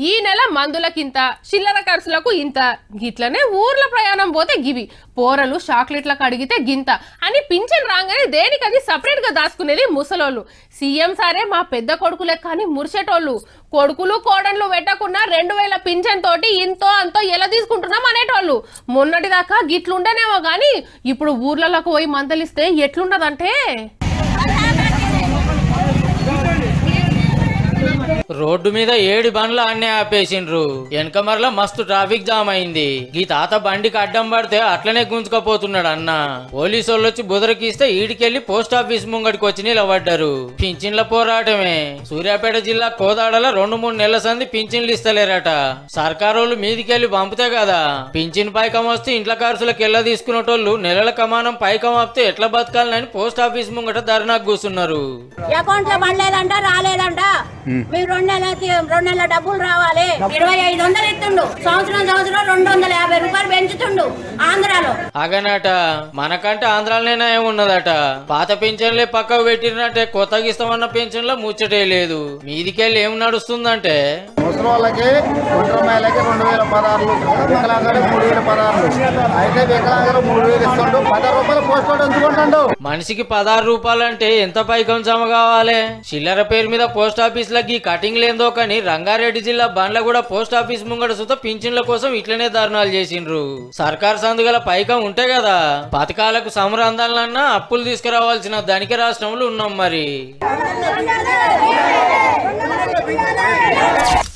ఈ నెల మందులకింత చిల్లర ఖర్చులకు ఇంత గిట్లనే ఊర్ల ప్రయాణం పోతే గివి పోరలు చాక్లెట్లకు అడిగితే గింత అని పింఛన్ రాగానే దేనికి అది సపరేట్ గా దాచుకునేది ముసలోళ్ళు సీఎం సారే మా పెద్ద కొడుకు లెక్క అని మురిసేటోళ్ళు కొడుకులు కోడన్లు పెట్టకుండా రెండు వేల పింఛన్ తోటి ఇంతో అంతో ఎలా తీసుకుంటున్నాం అనేటోళ్ళు మొన్నటిదాకా గిట్లుండేనేమో గాని ఇప్పుడు ఊర్లలోకి పోయి మందలిస్తే ఎట్లుండదంటే రోడ్డు మీద ఏడు బండ్లు అన్నే ఆపేసిండ్రు వెనక మరల మస్తు ట్రాఫిక్ జామ్ అయింది ఈ తాత బండికి అడ్డం పడితే అట్లనే గుంజుకపోతున్నాడు అన్న పోలీసు వాళ్ళు వచ్చి బుదరకిస్తే ఈడికెళ్లి పోస్ట్ ఆఫీస్ ముంగడికి వచ్చి నిలబడ్డారు పింఛన్ల పోరాటమే సూర్యాపేట జిల్లా కోదాడలో రెండు మూడు నెలల సంది పింఛన్లు ఇస్తలేరట సర్కారోళ్ళు మీదికెళ్లి పంపితే కదా పింఛన్ పైకం వస్తే ఇంట్ల ఖర్చులకు ఎల్ల తీసుకునేటోళ్ళు నెలల కమానం పైకం ఆపితే ఎట్లా బతకాలని పోస్ట్ ఆఫీస్ ముంగట ధర్నాకు కూర్చున్నారు అకౌంట్ లో పడలేదంట రాలేదంట మీరు రెండు నెలల రెండు నెలల డబ్బులు రావాలి ఇరవై ఐదు వందలు ఇస్తుండు సంవత్సరం సంవత్సరం రెండు వందల యాభై రూపాయలు పెంచుతుండు ఆంధ్రాలో అగనట మనకంటే ఆంధ్రాలోనే ఉన్నదట పాత పెన్షన్లే పక్కకు పెట్టినట్టే కొత్తగా ఇస్తామన్న పెన్షన్లో ముచ్చటే లేదు మీదికెళ్ళి ఏం నడుస్తుందంటే ముసలి వాళ్ళకి ఒంటరిమాయలకి రెండు వేల పదహారులు వికలాంగులకు మూడు వేల పదహారులు అయితే వికలాంగులు మూడు వేలు ఇస్తుండు పదహారు రూపాయలు పోస్ట్ కార్డు ఉంచుకుంటాడు మనిషికి పదహారు రూపాయలంటే ఎంత పైకం జమ కావాలి చిల్లర పేరు మీద పోస్ట్ ఆఫీస్ లకి కటింగ్ లేదో కానీ రంగారెడ్డి జిల్లా బండ్ల కూడా పోస్ట్ ఆఫీస్ ముంగట సుత పింఛన్ల కోసం ఇట్లనే ధర్నాలు చేసిండ్రు సర్కార్ సందుగల పైకం ఉంటే కదా పథకాలకు సమరందాలన్నా అప్పులు తీసుకురావాల్సిన ధనిక రాష్ట్రంలో ఉన్నాం మరి